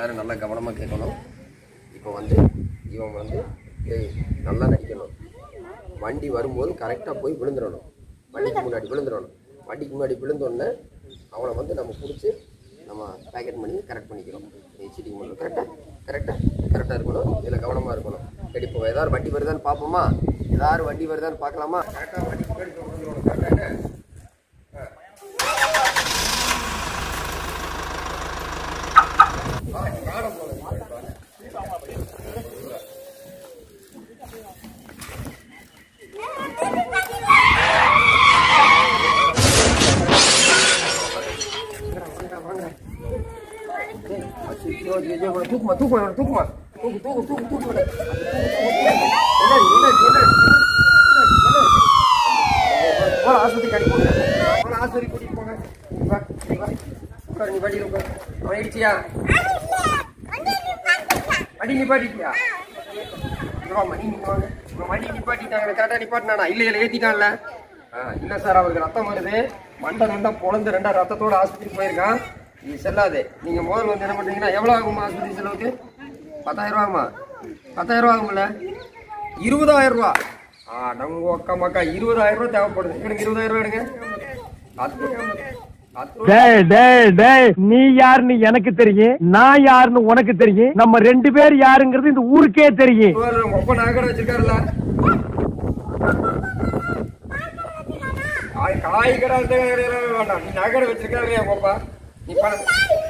எல்லாரும் நல்லா கவனமாக கேட்கணும் இப்போ வந்து இவன் வந்து ஏய், நல்லா நடிக்கணும் வண்டி வரும்போது கரெக்டாக போய் விழுந்துடணும் வண்டிக்கு முன்னாடி விழுந்துடணும் வண்டிக்கு முன்னாடி விழுந்தோடனே அவனை வந்து நம்ம பிடிச்சி நம்ம பேக்கெட் பண்ணி கரெக்ட் பண்ணிக்கிறோம் சீட்டிங் பண்ணுறோம் கரெக்டாக கரெக்டாக கரெக்டாக இருக்கணும் இதில் கவனமாக இருக்கணும் சரி இப்போ ஏதாவது வண்டி வருதான்னு பார்ப்போமா ஏதாவது வண்டி வருதான்னு பார்க்கலாமா கரெக்டாக வண்டிக்கு முன்னாடி போய் விழுந்துடணும் கரெக்டாக ஐயோ, ஐயோ, ஐயோ, இவனை தூக்குமா தூக்குமா இவனை தூக்குமா தூக்கு தூக்கு தூக்கு தூக்கு இவனை. என்ன என்ன என்ன போல ஆஸ்பத்திரி கடி போங்க போல ஆஸ்பத்திரி கூட்டிட்டு போங்க வா வா உட்காரு நீ வண்டியில் உட்காரு அவன் இடிச்சியா வண்டி நிப்பாட்டிட்டியா இங்க வாம்மா, நீ இங்க வாங்க. உங்க வண்டி நிப்பாட்டிட்டாங்க கரெக்டா நிப்பாட்டினானா இல்ல இல்ல ஏத்திட்டான்ல ஆ, இல்ல சார் அவருக்கு ரத்தம் வருது மண்டை ரெண்டா பொழந்து ரெண்டா ரத்தத்தோட ஆஸ்பத்திரி போயிருக்கான் இது செல்லாது நீங்க முதல்ல வந்து என்ன பண்றீங்கன்னா எவ்வளவு ஆகுமா ஆஸ்பத்திரி செலவுக்கு பத்தாயிரம் ரூபா ஆகுமா பத்தாயிரம் ரூபா ஆகும்ல இருபதாயிரம் ரூபா ஆ நம்ம அக்கா மக்கா இருபதாயிரம் ரூபா தேவைப்படுது எடுங்க இருபதாயிரம் ரூபா எடுங்க பத்து பத்து ரூபா டேய் டேய் டேய் நீ யாருன்னு எனக்கு தெரியும் நான் யாருன்னு உனக்கு தெரியும் நம்ம ரெண்டு பேர் யாருங்கிறது இந்த ஊருக்கே தெரியும் உங்க அப்பா நகை வச்சிருக்காருல்ல காய் காய் கடை அந்த கடை வேண்டாம் நீ நகை வச்சிருக்காரு உங்க அப்பா நீ பணம்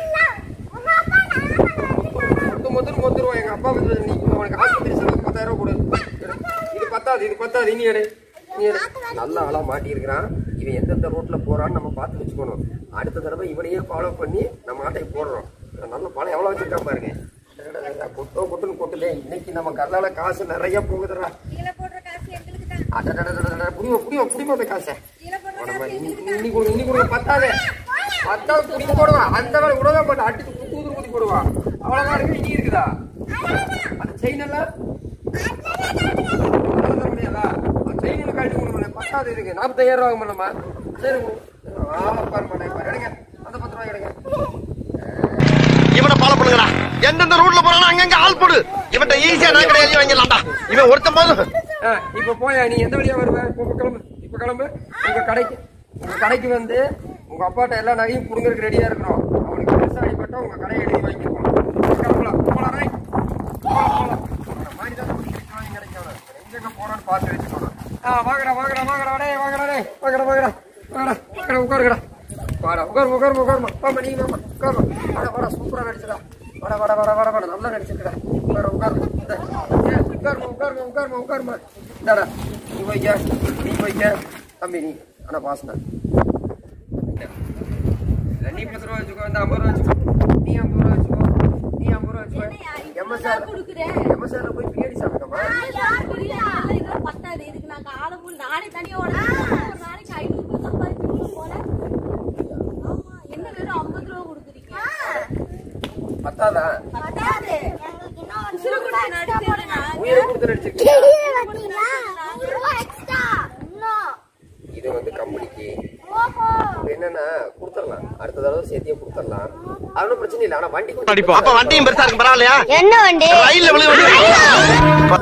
மொத்த மொத்தம் மொத்தருவா எங்க அப்பா வந்து நீ உனக்கு ஆஸ்பத்திரி செலவுக்கு பத்தாயிரம் ரூபாய் கொடு எடு. இது பத்தாது இது பத்தாது இனி எடு நீ எடு நல்ல ஆளா மாட்டி இருக்கிறான் இவன் எந்தெந்த ரோட்ல போறான்னு நம்ம பார்த்து வச்சுக்கணும் அடுத்த தடவை இவனையே ஃபாலோ பண்ணி நம்ம ஆட்டை போடுறோம் நல்ல பணம் எவ்வளவு வச்சிருக்கான் பாருங்க கொட்டோ கொட்டுன்னு கொட்டுதே இன்னைக்கு நம்ம கல்லால காசு நிறைய போகுதுடா கீழே போடுற காசு எங்களுக்கு தான் அடடடடடட, புடிமா புடிமா புடிமா அந்த காசை கீழே போடுற உடம்பு காசு இன்னி எங்களுக்கு இன்னி கொடுங்க இன்னி கொடுங்க பத்தாது பத்தாவது குடிக்க போடுவா அந்த வேலை விடவே மாட்டா அடிச்சு குத்து குத்து குத்தி போடுவா அவ்வளவுதான் இருக்கு இனி இருக்குதா அந்த செயின் எல்லாம் அதெல்லாம் முடியாதா அந்த செயின் கழட்டி கொடுக்கணும் பத்தாவது இருக்கு நாற்பத்தாயிரம் ரூபா ஆகுமா சரி ஆ பாரு மாட்டேன் பாரு எடுங்க அந்த பத்து ரூபாய் எடுங்க இவனை ஃபாலோ பண்ணுங்கடா எந்தெந்த ரூட்ல போறானோ அங்கங்க ஆள் போடு இவன்ட்ட ஈஸியா நான் கிடையாது வாங்கிடலாம்டா இவன் ஒருத்தன் போதும் ஆ, இப்ப போயா நீ எந்த வழியா வருவ இப்ப இப்ப கிளம்பு இப்ப கிளம்பு உங்க கடைக்கு உங்க கடைக்கு வந்து உங்க அப்பாட்ட எல்லா நகையும் புடுங்கறதுக்கு ரெடியா இருக்கிறோம் அவனுக்கு பெருசா அடிப்பட்டா உங்க கடையை எழுதி வாங்கிருக்கோம் கிளம்பலாம் போலாம் ரைட் போலாம் போலாம் இந்த மாதிரி தான் நமக்கு கிடைக்க வாங்கி கிடைக்கணும் எங்கெங்க போறோம்னு பார்த்து வச்சுக்கணும் ஆ வாங்கடா வாங்கடா வாங்கடா டேய் வாங்கடா டேய் வாங்கடா வாங்கடா வாங்கடா வாங்கடா உட்காருங்கடா வாடா உட்காருமா உட்காருமா உட்காருமா வாமா நீ வாமா உட்காருமா வாடா வாடா சூப்பரா நடிச்சடா வாடா வாடா வாடா வாடா வாடா நல்லா நடிச்சிருக்கடா உட்காரு உட்காரு இந்த, ஏ, உட்காருமா உட்காருமா உட்காருமா உட்காருமா இந்தாடா நீ வைக்க நீ வைக்க தம்பி நீ ஆனா பாசனா நீ பத்து ரூபா வச்சுக்கோ இந்த ஐம்பது ரூபா வச்சுக்கோ நீ ஐம்பது ரூபா வச்சுக்கோ நீ ஐம்பது ரூபா வச்சுக்கோ என்னய்யா, இப்படி எம்எஸ்ஆர் தான் கொடுக்குறேன். எம்எஸ்ஆர்ல போய் பிரியாணி சாப்பிட்டோமா நான் யார் புரியல, அதெல்லாம் இதெல்லாம் பத்தாது. இதுக்கு நான் காலை full நானே தனியா உடைச்சு, ஒரு நாளைக்கு ஐநூறு ரூபாய் சம்பாதிக்கணும் போல. ஆமா, என்ன வெறும் 50 ரூபா கொடுக்குறீங்க? பத்தாதா உசுரு கொடுத்து நடிச்சது நான். உயிரை கொடுத்து நடிச்சிருக்கீங்க இது வந்து கம்பெனிக்கு இப்ப என்னன்னா கொடுத்துடலாம் அடுத்த தடவை சேர்த்தியே கொடுத்துடலாம் அது ஒன்றும் பிரச்சனை இல்லை ஆனா வண்டி கொஞ்சம் அப்ப வண்டியும் பெருசா இருக்கு பரவாயில்லையா என்ன வண்டி ரயில்ல விழுக வண்டி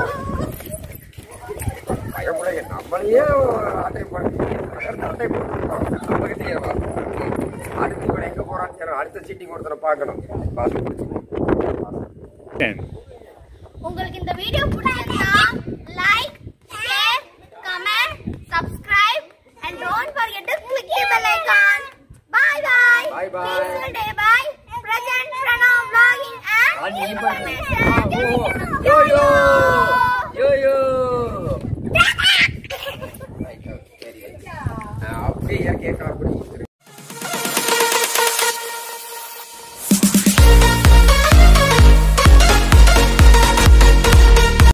பயப்படாத நம்மளையே ஆட்டை பண்ணி ஆட்டை போட்டுருக்கோம் நம்மகிட்டயே வா அடுத்து இவன் எங்க போறான்னு தெரியல. அடுத்த சீட்டிங் ஒருத்தரை பார்க்கணும் பாஸ் உங்களுக்கு இந்த வீடியோ பிடிச்சிருந்தா like share comment subscribe and don't forget to click the bell icon bye bye Bye bye. Peaceful day bye present Pranav vlogging and information யோ யோ யோ யோ சரி அப்படியே கேட்கலாம் அப்படி